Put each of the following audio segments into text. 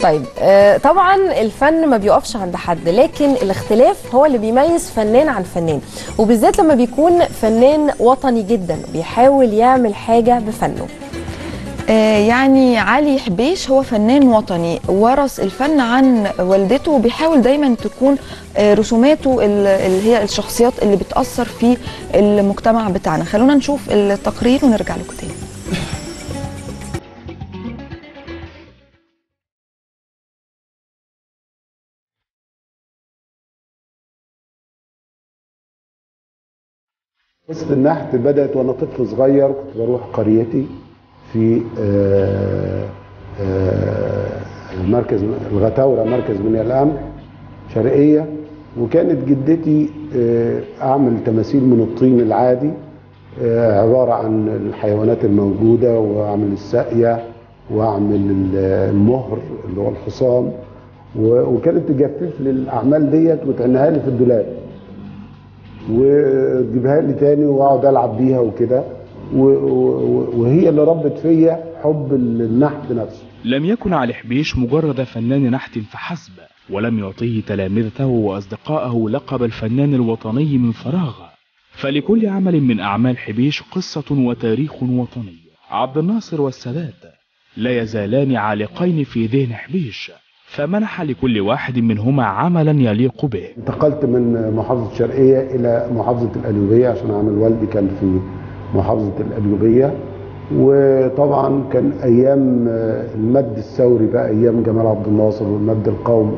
طيب آه، طبعا الفن ما بيقفش عند حد لكن الاختلاف هو اللي بيميز فنان عن فنان وبالذات لما بيكون فنان وطني جدا بيحاول يعمل حاجه بفنه آه، يعني علي حبيش هو فنان وطني ورث الفن عن والدته وبيحاول دايما تكون آه، رسوماته ال- اللي هي الشخصيات اللي بتأثر في المجتمع بتاعنا خلونا نشوف التقرير ونرجع لكم تاني قصة النحت بدأت وأنا طفل صغير كنت بروح قريتي في آه، آه، مركز الغتاورة مركز من الأمن شرقية وكانت جدتي آه، أعمل تماثيل من الطين العادي آه، عبارة عن الحيوانات الموجودة وأعمل الساقية وأعمل ال- المهر اللي هو الحصان و- وكانت تجفف لي الأعمال ديت وتعنيها لي في الدولاب وتجيبها لي تاني واقعد العب بيها وكده و- و- وهي اللي ربت فيا حب النحت نفسه لم يكن علي حبيش مجرد فنان نحت فحسب ولم يعطيه تلامذته وأصدقائه لقب الفنان الوطني من فراغ فلكل عمل من أعمال حبيش قصة وتاريخ وطني عبد الناصر والسادات لا يزالان عالقين في ذهن حبيش فمنح لكل واحد منهما عملا يليق به انتقلت من محافظة الشرقية إلى محافظة القليوبية عشان عمل والدي كان في محافظة القليوبية وطبعا كان أيام آه، المد الثوري بقى أيام جمال عبد الناصر والمد القومي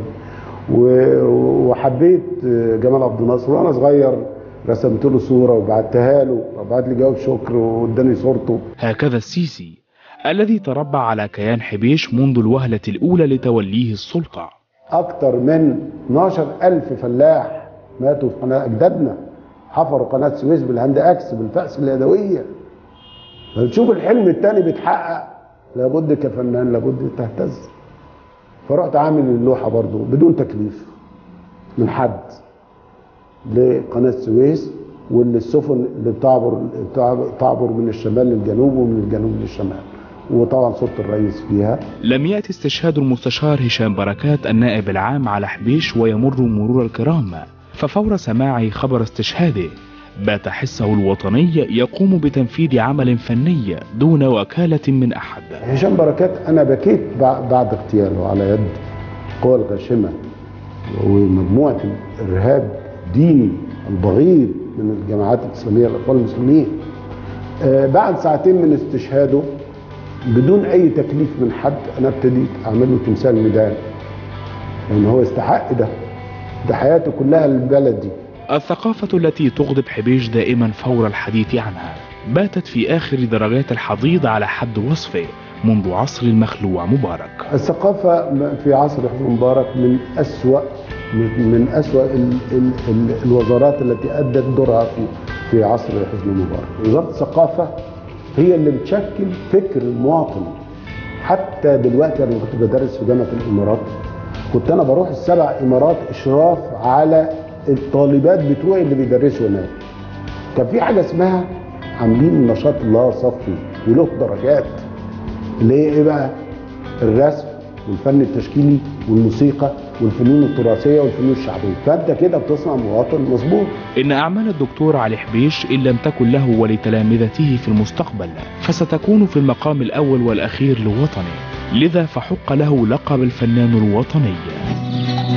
و- وحبيت آه، جمال عبد الناصر وأنا صغير رسمت له صورة وبعتها له وبعت لي جواب شكر واداني صورته هكذا السيسي الذي تربع على كيان حبيش منذ الوهلة الأولى لتوليه السلطة أكتر من 12 ألف فلاح ماتوا في قناة أجدادنا حفروا قناة سويس بالهاند أكس بالفأس اليدوية تشوف الحلم التاني بيتحقق لابد كفنان لابد تهتز فرحت عامل اللوحة برضو بدون تكليف من حد لقناة السويس واللي السفن اللي بتعبر تعبر من الشمال للجنوب ومن الجنوب للشمال وطبعا صورة الرئيس فيها لم يأتي استشهاد المستشار هشام بركات النائب العام على حبيش ويمر مرور الكرام ففور سماع خبر استشهاده بات حسه الوطني يقوم بتنفيذ عمل فني دون وكالة من أحد هشام بركات انا بكيت بع- بعد اغتياله على يد القوى الغاشمه ومجموعه الارهاب الديني البغيض من الجماعات الاسلاميه الاخوان المسلمين آه، بعد ساعتين من استشهاده بدون اي تكليف من حد انا ابتديت اعمل له تمثال ميدان لان هو يستحق ده ده حياته كلها للبلد دي الثقافة التي تغضب حبيش دائما فور الحديث عنها باتت في آخر درجات الحضيض على حد وصفه منذ عصر المخلوع مبارك الثقافة في عصر حسني مبارك من أسوأ من من أسوأ ال ال ال الوزارات التي أدت دورها في في عصر حسني مبارك. وزارة الثقافة هي اللي بتشكل فكر المواطن. حتى دلوقتي أنا كنت بدرس في جامعة الإمارات كنت أنا بروح السبع إمارات إشراف على الطالبات بتوعي اللي بيدرسوا هناك. كان في حاجة اسمها عاملين نشاط الله صفي وله درجات اللي هي ايه بقى؟ الرسم والفن التشكيلي والموسيقى والفنون التراثيه والفنون الشعبيه فانت كده بتصنع مواطن مظبوط إن أعمال الدكتور علي حبيش إن لم تكن له ولتلامذته في المستقبل فستكون في المقام الأول والأخير لوطنه لذا فحق له لقب الفنان الوطني